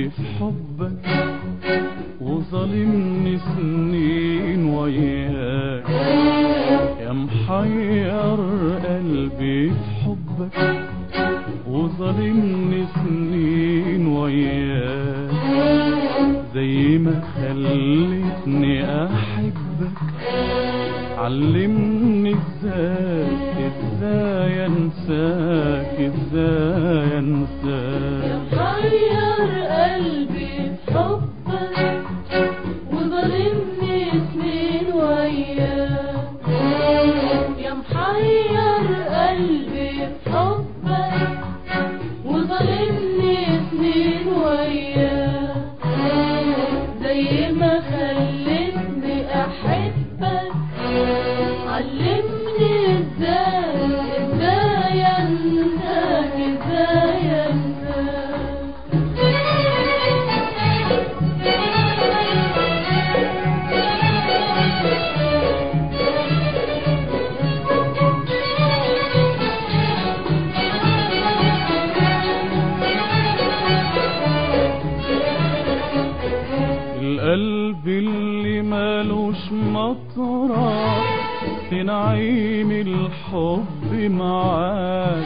في حبك وظالمني سنين وياك يا محير قلبي في حبك وظالمني سنين وياك زي ما خلتني احبك علمني ازاي ازاي انساك ازاي انساك محير قلبي بحبك وظالمني سنين وياك يا محير قلبي بحبك وظالمني سنين وياك زي ما خلتني احبك علمني ازاي ازاي انساك ازاي القلب اللي مالوش مطرح في نعيم الحب معاك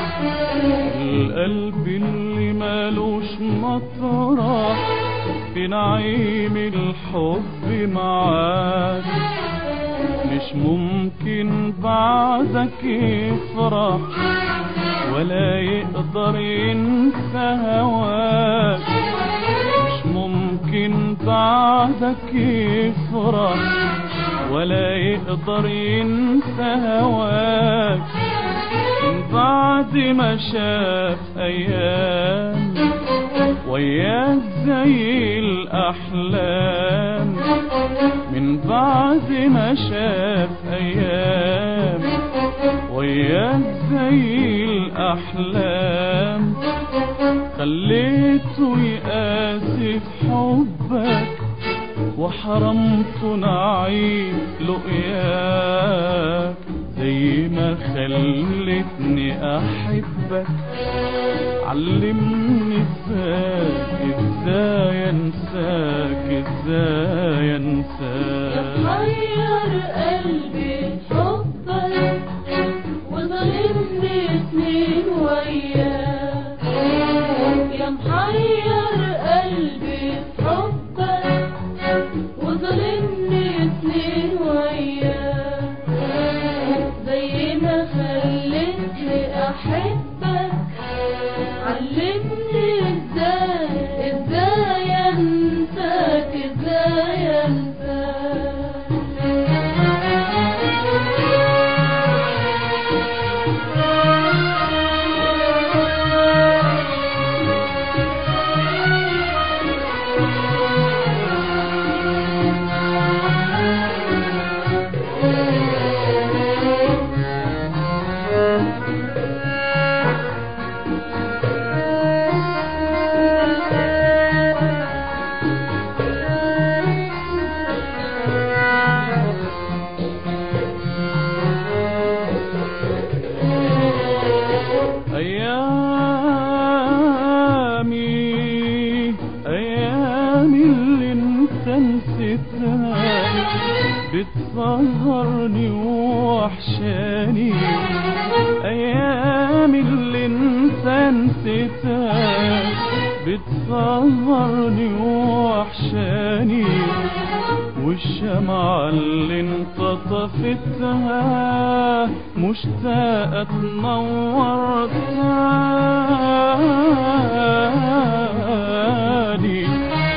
القلب اللي مالوش مطرح في نعيم الحب معاك مش ممكن بعدك يفرح ولا يقدر ينسى هواك مش ممكن بعدك يفرح ولا يقدر ينسى هواك من بعد ما شاف ايام وياك زي الاحلام من بعد ما شاف ايام وياك زي الاحلام خليته يقاسي في حبك وحرمته نعيم لقياك زي ما خلتني احبك علمني ازاي ازاي انساك ازاي انساك محير قلبي بحبك وظالمني سنين وياك يا محير قلبي بحبك وظالمني سنين وياك زي ما خلتني احبك علمني ازاي ازاي انساك ازاي أيامي أيامي اللي انت نسيتها بتسهرني وحشاني أيامي اللي انت نسيتها بتسهرني وحشاني والشمعة اللي انت طفتها مشتاقة تنور تاني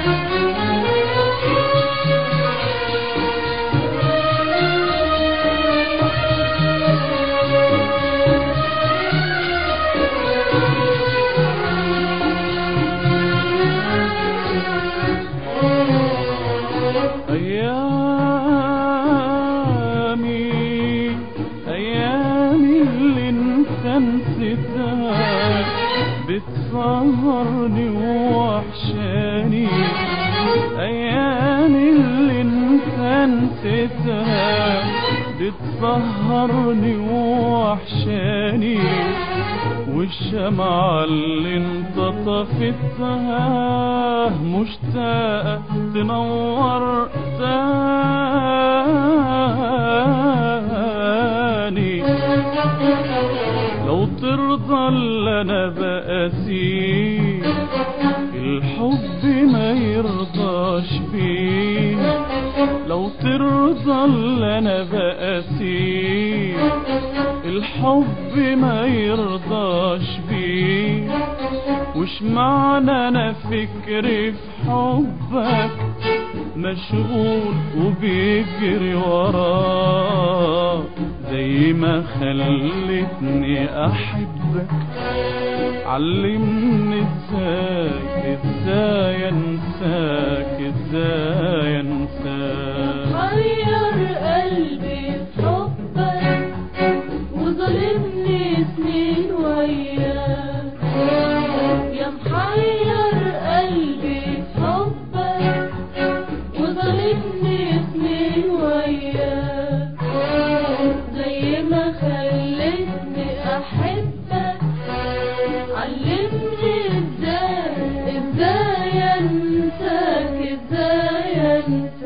أيامي أيامي اللي انت نسيتها بتسهرني وحشاني أيامي اللي انت نسيتها بتسهرني وحشاني والشمعة اللي انت طفتها مشتاقة تنور تاني لو ترضى اللي انا بقاسيه الحب ما يرضاش بيه لو ترضى اللي انا بقاسيه الحب ما يرضاش بيه وش معنى انا فكري في حبك مشغول وبيجري وراه زي ما خلتني احبك علمني ازاي ازاي انساك ازاي انساك حير قلبي بحبك وظلمني سنين وياك يا محير قلبي بحبك وظلمني سنين وياك زي ما خلتني احبك علمني ازاي ازاي انساك ازاي انساك